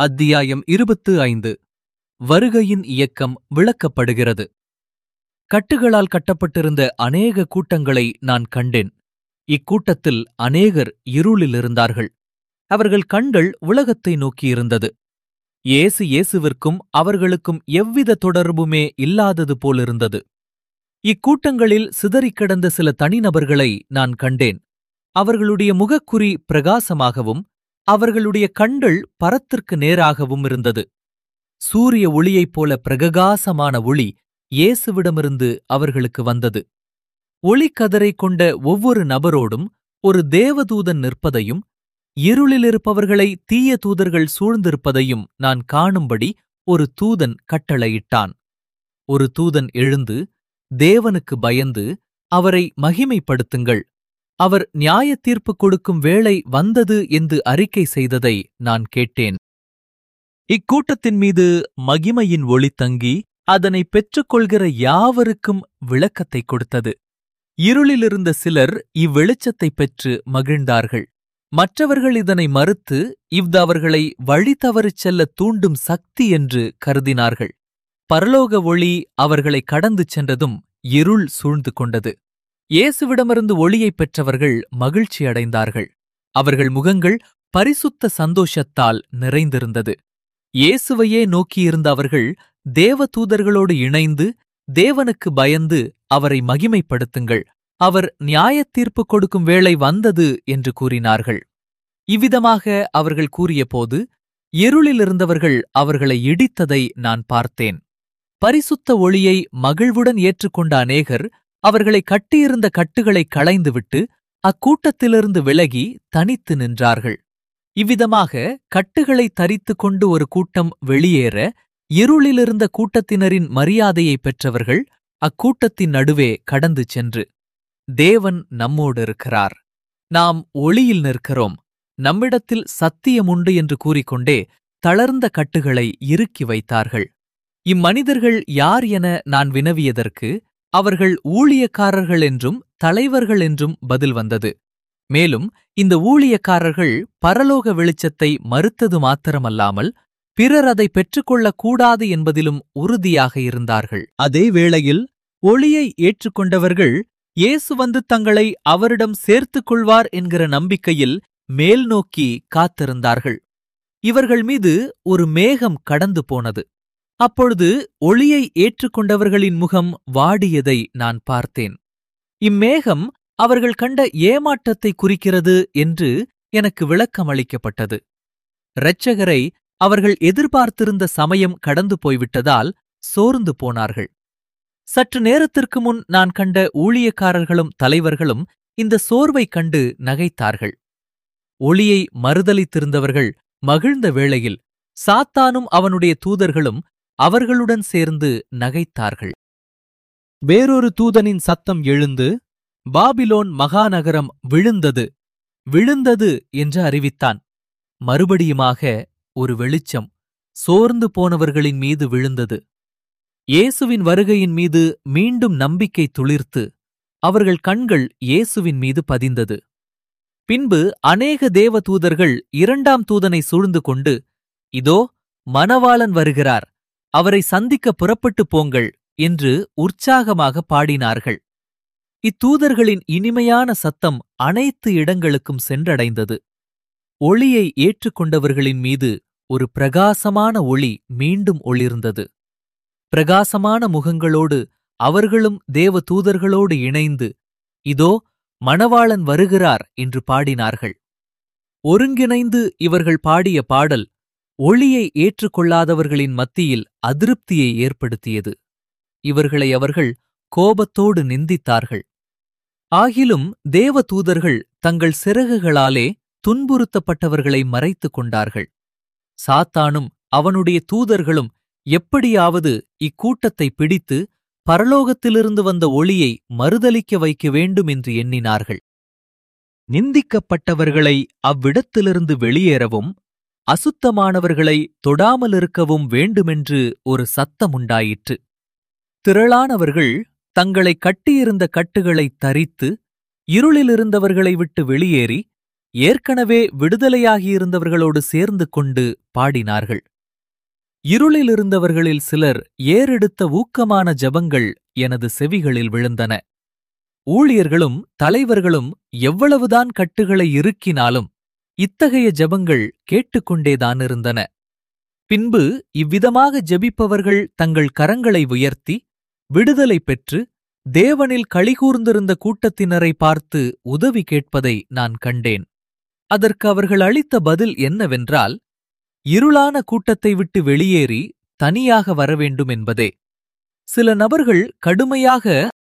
அத்தியாயம் இருபத்து ஐந்து வருகையின் இயக்கம் விளக்கப்படுகிறது கட்டுகளால் கட்டப்பட்டிருந்த அநேக கூட்டங்களை நான் கண்டேன் இக்கூட்டத்தில் அநேகர் இருளில் இருந்தார்கள் அவர்கள் கண்கள் உலகத்தை நோக்கியிருந்தது இயேசு இயேசுவிற்கும் அவர்களுக்கும் எவ்வித தொடர்புமே இல்லாதது போலிருந்தது இக்கூட்டங்களில் சிதறிக் கிடந்த சில தனிநபர்களை நான் கண்டேன் அவர்களுடைய முகக்குறி பிரகாசமாகவும் அவர்களுடைய கண்கள் பரத்திற்கு நேராகவும் இருந்தது சூரிய ஒளியைப் போல பிரகாசமான ஒளி இயேசுவிடமிருந்து அவர்களுக்கு வந்தது ஒளிக்கதரை கொண்ட ஒவ்வொரு நபரோடும் ஒரு தேவதூதன் நிற்பதையும் இருளிலிருப்பவர்களை தீய தூதர்கள் சூழ்ந்திருப்பதையும் நான் காணும்படி ஒரு தூதன் கட்டளையிட்டான் ஒரு தூதன் எழுந்து தேவனுக்கு பயந்து அவரை மகிமைப்படுத்துங்கள் அவர் நியாயத்தீர்ப்பு கொடுக்கும் வேளை வந்தது என்று அறிக்கை செய்ததை நான் கேட்டேன் இக்கூட்டத்தின் மீது மகிமையின் ஒளி தங்கி அதனை பெற்றுக்கொள்கிற யாவருக்கும் விளக்கத்தைக் கொடுத்தது இருளிலிருந்த சிலர் இவ்வெளிச்சத்தைப் பெற்று மகிழ்ந்தார்கள் மற்றவர்கள் இதனை மறுத்து இவ்து அவர்களை வழி தவறிச் செல்ல தூண்டும் சக்தி என்று கருதினார்கள் பரலோக ஒளி அவர்களை கடந்து சென்றதும் இருள் சூழ்ந்து கொண்டது இயேசுவிடமிருந்து ஒளியைப் பெற்றவர்கள் மகிழ்ச்சி அடைந்தார்கள் அவர்கள் முகங்கள் பரிசுத்த சந்தோஷத்தால் நிறைந்திருந்தது இயேசுவையே நோக்கியிருந்த அவர்கள் தேவதூதர்களோடு இணைந்து தேவனுக்கு பயந்து அவரை மகிமைப்படுத்துங்கள் அவர் நியாயத்தீர்ப்பு கொடுக்கும் வேளை வந்தது என்று கூறினார்கள் இவ்விதமாக அவர்கள் கூறியபோது இருளிலிருந்தவர்கள் அவர்களை இடித்ததை நான் பார்த்தேன் பரிசுத்த ஒளியை மகிழ்வுடன் ஏற்றுக்கொண்ட அநேகர் அவர்களை கட்டியிருந்த கட்டுகளை களைந்துவிட்டு அக்கூட்டத்திலிருந்து விலகி தனித்து நின்றார்கள் இவ்விதமாக கட்டுகளை தரித்துக் கொண்டு ஒரு கூட்டம் வெளியேற இருளிலிருந்த கூட்டத்தினரின் மரியாதையை பெற்றவர்கள் அக்கூட்டத்தின் நடுவே கடந்து சென்று தேவன் நம்மோடு இருக்கிறார் நாம் ஒளியில் நிற்கிறோம் நம்மிடத்தில் சத்தியம் உண்டு என்று கூறிக்கொண்டே தளர்ந்த கட்டுகளை இறுக்கி வைத்தார்கள் இம்மனிதர்கள் யார் என நான் வினவியதற்கு அவர்கள் ஊழியக்காரர்கள் என்றும் தலைவர்கள் என்றும் பதில் வந்தது மேலும் இந்த ஊழியக்காரர்கள் பரலோக வெளிச்சத்தை மறுத்தது மாத்திரமல்லாமல் பிறர் அதை பெற்றுக்கொள்ளக் கூடாது என்பதிலும் உறுதியாக இருந்தார்கள் அதே வேளையில் ஒளியை ஏற்றுக்கொண்டவர்கள் இயேசு வந்து தங்களை அவரிடம் சேர்த்துக் கொள்வார் என்கிற நம்பிக்கையில் மேல் நோக்கி காத்திருந்தார்கள் இவர்கள் மீது ஒரு மேகம் கடந்து போனது அப்பொழுது ஒளியை ஏற்றுக்கொண்டவர்களின் முகம் வாடியதை நான் பார்த்தேன் இம்மேகம் அவர்கள் கண்ட ஏமாற்றத்தை குறிக்கிறது என்று எனக்கு விளக்கம் அளிக்கப்பட்டது இரட்சகரை அவர்கள் எதிர்பார்த்திருந்த சமயம் கடந்து போய்விட்டதால் சோர்ந்து போனார்கள் சற்று நேரத்திற்கு முன் நான் கண்ட ஊழியக்காரர்களும் தலைவர்களும் இந்த சோர்வைக் கண்டு நகைத்தார்கள் ஒளியை மறுதலித்திருந்தவர்கள் மகிழ்ந்த வேளையில் சாத்தானும் அவனுடைய தூதர்களும் அவர்களுடன் சேர்ந்து நகைத்தார்கள் வேறொரு தூதனின் சத்தம் எழுந்து பாபிலோன் மகாநகரம் விழுந்தது விழுந்தது என்று அறிவித்தான் மறுபடியுமாக ஒரு வெளிச்சம் சோர்ந்து போனவர்களின் மீது விழுந்தது இயேசுவின் வருகையின் மீது மீண்டும் நம்பிக்கை துளிர்த்து அவர்கள் கண்கள் இயேசுவின் மீது பதிந்தது பின்பு அநேக தேவ தூதர்கள் இரண்டாம் தூதனை சூழ்ந்து கொண்டு இதோ மணவாளன் வருகிறார் அவரை சந்திக்க புறப்பட்டு போங்கள் என்று உற்சாகமாக பாடினார்கள் இத்தூதர்களின் இனிமையான சத்தம் அனைத்து இடங்களுக்கும் சென்றடைந்தது ஒளியை ஏற்றுக்கொண்டவர்களின் மீது ஒரு பிரகாசமான ஒளி மீண்டும் ஒளிர்ந்தது பிரகாசமான முகங்களோடு அவர்களும் தேவ தூதர்களோடு இணைந்து இதோ மணவாளன் வருகிறார் என்று பாடினார்கள் ஒருங்கிணைந்து இவர்கள் பாடிய பாடல் ஒளியை ஏற்றுக்கொள்ளாதவர்களின் மத்தியில் அதிருப்தியை ஏற்படுத்தியது இவர்களை அவர்கள் கோபத்தோடு நிந்தித்தார்கள் ஆகிலும் தேவ தூதர்கள் தங்கள் சிறகுகளாலே துன்புறுத்தப்பட்டவர்களை மறைத்துக் கொண்டார்கள் சாத்தானும் அவனுடைய தூதர்களும் எப்படியாவது இக்கூட்டத்தை பிடித்து பரலோகத்திலிருந்து வந்த ஒளியை மறுதலிக்க வைக்க வேண்டும் என்று எண்ணினார்கள் நிந்திக்கப்பட்டவர்களை அவ்விடத்திலிருந்து வெளியேறவும் அசுத்தமானவர்களை தொடாமலிருக்கவும் வேண்டுமென்று ஒரு சத்தமுண்டாயிற்று திரளானவர்கள் தங்களை கட்டியிருந்த கட்டுகளை தரித்து இருளிலிருந்தவர்களை விட்டு வெளியேறி ஏற்கனவே விடுதலையாகியிருந்தவர்களோடு சேர்ந்து கொண்டு பாடினார்கள் இருளிலிருந்தவர்களில் சிலர் ஏறெடுத்த ஊக்கமான ஜபங்கள் எனது செவிகளில் விழுந்தன ஊழியர்களும் தலைவர்களும் எவ்வளவுதான் கட்டுகளை இறுக்கினாலும் இத்தகைய ஜபங்கள் கேட்டுக்கொண்டேதானிருந்தன பின்பு இவ்விதமாக ஜெபிப்பவர்கள் தங்கள் கரங்களை உயர்த்தி விடுதலை பெற்று தேவனில் களிகூர்ந்திருந்த கூட்டத்தினரை பார்த்து உதவி கேட்பதை நான் கண்டேன் அதற்கு அவர்கள் அளித்த பதில் என்னவென்றால் இருளான கூட்டத்தை விட்டு வெளியேறி தனியாக வரவேண்டும் என்பதே சில நபர்கள் கடுமையாக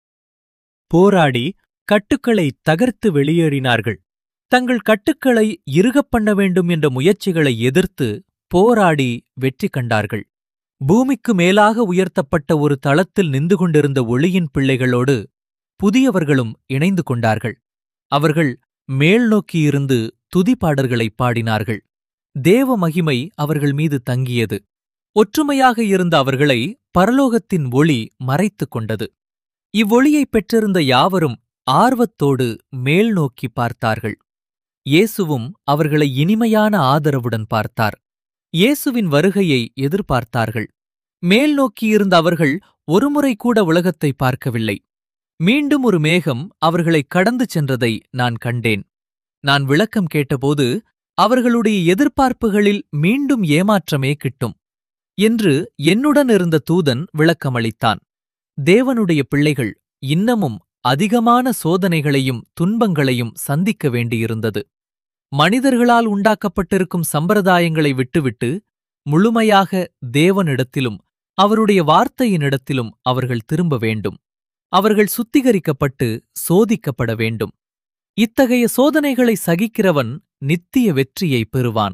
போராடி கட்டுக்களை தகர்த்து வெளியேறினார்கள் தங்கள் கட்டுக்களை இறுகப் பண்ண வேண்டும் என்ற முயற்சிகளை எதிர்த்து போராடி வெற்றி கண்டார்கள் பூமிக்கு மேலாக உயர்த்தப்பட்ட ஒரு தளத்தில் நின்று கொண்டிருந்த ஒளியின் பிள்ளைகளோடு புதியவர்களும் இணைந்து கொண்டார்கள் அவர்கள் மேல் நோக்கியிருந்து துதிப்பாடல்களைப் பாடினார்கள் தேவ மகிமை அவர்கள் மீது தங்கியது ஒற்றுமையாக இருந்த அவர்களை பரலோகத்தின் ஒளி மறைத்துக் கொண்டது இவ்வொளியைப் பெற்றிருந்த யாவரும் ஆர்வத்தோடு மேல் நோக்கி பார்த்தார்கள் இயேசுவும் அவர்களை இனிமையான ஆதரவுடன் பார்த்தார் இயேசுவின் வருகையை எதிர்பார்த்தார்கள் மேல் நோக்கியிருந்த அவர்கள் ஒருமுறை கூட உலகத்தை பார்க்கவில்லை மீண்டும் ஒரு மேகம் அவர்களை கடந்து சென்றதை நான் கண்டேன் நான் விளக்கம் கேட்டபோது அவர்களுடைய எதிர்பார்ப்புகளில் மீண்டும் ஏமாற்றமே கிட்டும் என்று என்னுடன் இருந்த தூதன் விளக்கமளித்தான் தேவனுடைய பிள்ளைகள் இன்னமும் அதிகமான சோதனைகளையும் துன்பங்களையும் சந்திக்க வேண்டியிருந்தது மனிதர்களால் உண்டாக்கப்பட்டிருக்கும் சம்பிரதாயங்களை விட்டுவிட்டு முழுமையாக தேவனிடத்திலும் அவருடைய வார்த்தையினிடத்திலும் அவர்கள் திரும்ப வேண்டும் அவர்கள் சுத்திகரிக்கப்பட்டு சோதிக்கப்பட வேண்டும் இத்தகைய சோதனைகளை சகிக்கிறவன் நித்திய வெற்றியை பெறுவான்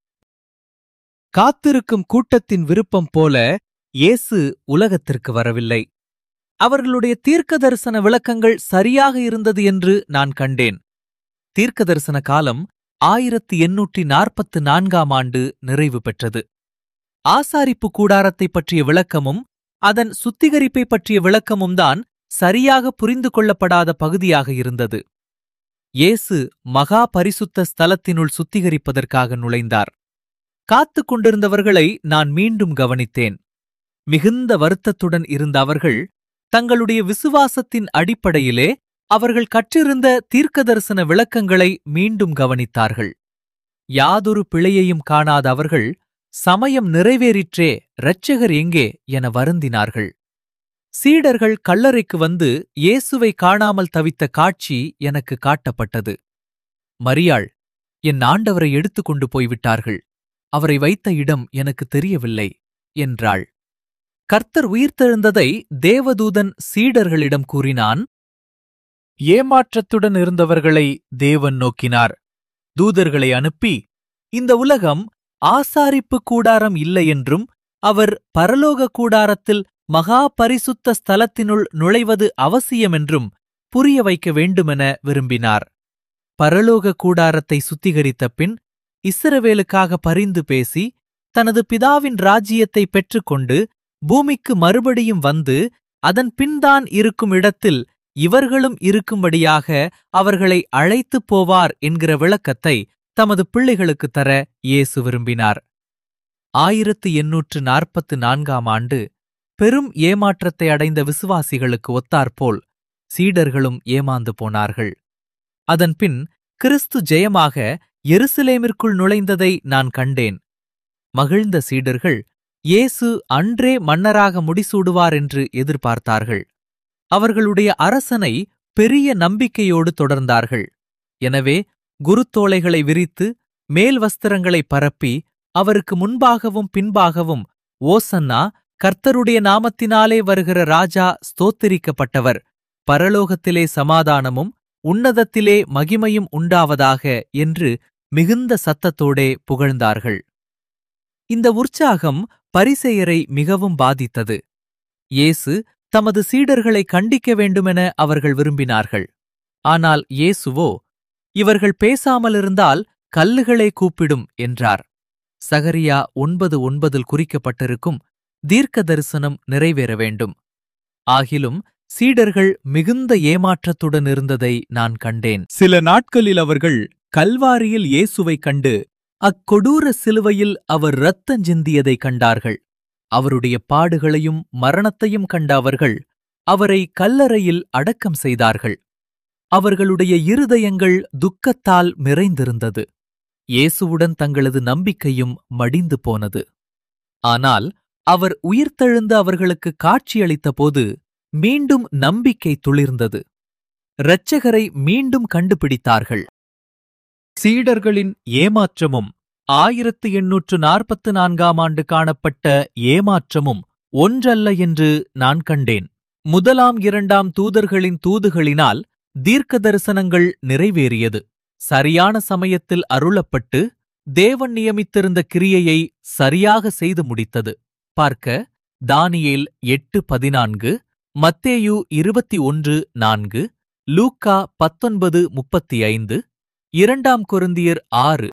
காத்திருக்கும் கூட்டத்தின் விருப்பம் போல இயேசு உலகத்திற்கு வரவில்லை அவர்களுடைய தீர்க்க தரிசன விளக்கங்கள் சரியாக இருந்தது என்று நான் கண்டேன் தீர்க்க தரிசன காலம் ஆயிரத்தி எண்ணூற்றி நாற்பத்து நான்காம் ஆண்டு நிறைவு பெற்றது ஆசாரிப்பு கூடாரத்தைப் பற்றிய விளக்கமும் அதன் சுத்திகரிப்பை பற்றிய விளக்கமும் தான் சரியாக புரிந்து கொள்ளப்படாத பகுதியாக இருந்தது இயேசு மகா பரிசுத்த ஸ்தலத்தினுள் சுத்திகரிப்பதற்காக நுழைந்தார் காத்துக் கொண்டிருந்தவர்களை நான் மீண்டும் கவனித்தேன் மிகுந்த வருத்தத்துடன் இருந்த அவர்கள் தங்களுடைய விசுவாசத்தின் அடிப்படையிலே அவர்கள் கற்றிருந்த தீர்க்கதரிசன விளக்கங்களை மீண்டும் கவனித்தார்கள் யாதொரு பிழையையும் காணாத அவர்கள் சமயம் நிறைவேறிற்றே இரட்சகர் எங்கே என வருந்தினார்கள் சீடர்கள் கல்லறைக்கு வந்து இயேசுவை காணாமல் தவித்த காட்சி எனக்கு காட்டப்பட்டது மரியாள் என் ஆண்டவரை எடுத்துக்கொண்டு போய்விட்டார்கள் அவரை வைத்த இடம் எனக்கு தெரியவில்லை என்றாள் கர்த்தர் உயிர்த்தெழுந்ததை தேவதூதன் சீடர்களிடம் கூறினான் ஏமாற்றத்துடன் இருந்தவர்களை தேவன் நோக்கினார் தூதர்களை அனுப்பி இந்த உலகம் ஆசாரிப்பு கூடாரம் இல்லை என்றும் அவர் பரலோக கூடாரத்தில் மகா பரிசுத்த ஸ்தலத்தினுள் நுழைவது அவசியமென்றும் புரிய வைக்க வேண்டுமென விரும்பினார் பரலோக கூடாரத்தை சுத்திகரித்த பின் இஸ்ரவேலுக்காக பரிந்து பேசி தனது பிதாவின் ராஜ்யத்தை பெற்றுக்கொண்டு பூமிக்கு மறுபடியும் வந்து அதன் பின்தான் இருக்கும் இடத்தில் இவர்களும் இருக்கும்படியாக அவர்களை அழைத்துப் போவார் என்கிற விளக்கத்தை தமது பிள்ளைகளுக்குத் தர இயேசு விரும்பினார் ஆயிரத்து எண்ணூற்று நாற்பத்து நான்காம் ஆண்டு பெரும் ஏமாற்றத்தை அடைந்த விசுவாசிகளுக்கு ஒத்தாற்போல் சீடர்களும் ஏமாந்து போனார்கள் அதன்பின் கிறிஸ்து ஜெயமாக எருசலேமிற்குள் நுழைந்ததை நான் கண்டேன் மகிழ்ந்த சீடர்கள் இயேசு அன்றே மன்னராக முடிசூடுவார் என்று எதிர்பார்த்தார்கள் அவர்களுடைய அரசனை பெரிய நம்பிக்கையோடு தொடர்ந்தார்கள் எனவே குருத்தோலைகளை விரித்து மேல் வஸ்திரங்களை பரப்பி அவருக்கு முன்பாகவும் பின்பாகவும் ஓசன்னா கர்த்தருடைய நாமத்தினாலே வருகிற ராஜா ஸ்தோத்திரிக்கப்பட்டவர் பரலோகத்திலே சமாதானமும் உன்னதத்திலே மகிமையும் உண்டாவதாக என்று மிகுந்த சத்தத்தோடே புகழ்ந்தார்கள் இந்த உற்சாகம் பரிசேயரை மிகவும் பாதித்தது இயேசு தமது சீடர்களை கண்டிக்க வேண்டுமென அவர்கள் விரும்பினார்கள் ஆனால் இயேசுவோ இவர்கள் பேசாமலிருந்தால் கல்லுகளே கூப்பிடும் என்றார் சகரியா ஒன்பது ஒன்பதில் குறிக்கப்பட்டிருக்கும் தீர்க்க தரிசனம் நிறைவேற வேண்டும் ஆகிலும் சீடர்கள் மிகுந்த ஏமாற்றத்துடன் இருந்ததை நான் கண்டேன் சில நாட்களில் அவர்கள் கல்வாரியில் இயேசுவைக் கண்டு அக்கொடூர சிலுவையில் அவர் இரத்தஞ்சிந்தியதைக் கண்டார்கள் அவருடைய பாடுகளையும் மரணத்தையும் கண்ட அவர்கள் அவரை கல்லறையில் அடக்கம் செய்தார்கள் அவர்களுடைய இருதயங்கள் துக்கத்தால் நிறைந்திருந்தது இயேசுவுடன் தங்களது நம்பிக்கையும் மடிந்து போனது ஆனால் அவர் உயிர்த்தெழுந்து அவர்களுக்கு காட்சியளித்தபோது மீண்டும் நம்பிக்கை துளிர்ந்தது இரட்சகரை மீண்டும் கண்டுபிடித்தார்கள் சீடர்களின் ஏமாற்றமும் ஆயிரத்து எண்ணூற்று நாற்பத்து நான்காம் ஆண்டு காணப்பட்ட ஏமாற்றமும் ஒன்றல்ல என்று நான் கண்டேன் முதலாம் இரண்டாம் தூதர்களின் தூதுகளினால் தீர்க்க தரிசனங்கள் நிறைவேறியது சரியான சமயத்தில் அருளப்பட்டு தேவன் நியமித்திருந்த கிரியையை சரியாக செய்து முடித்தது பார்க்க தானியேல் எட்டு பதினான்கு மத்தேயு இருபத்தி ஒன்று நான்கு லூக்கா பத்தொன்பது முப்பத்தி ஐந்து இரண்டாம் கொருந்தியர் ஆறு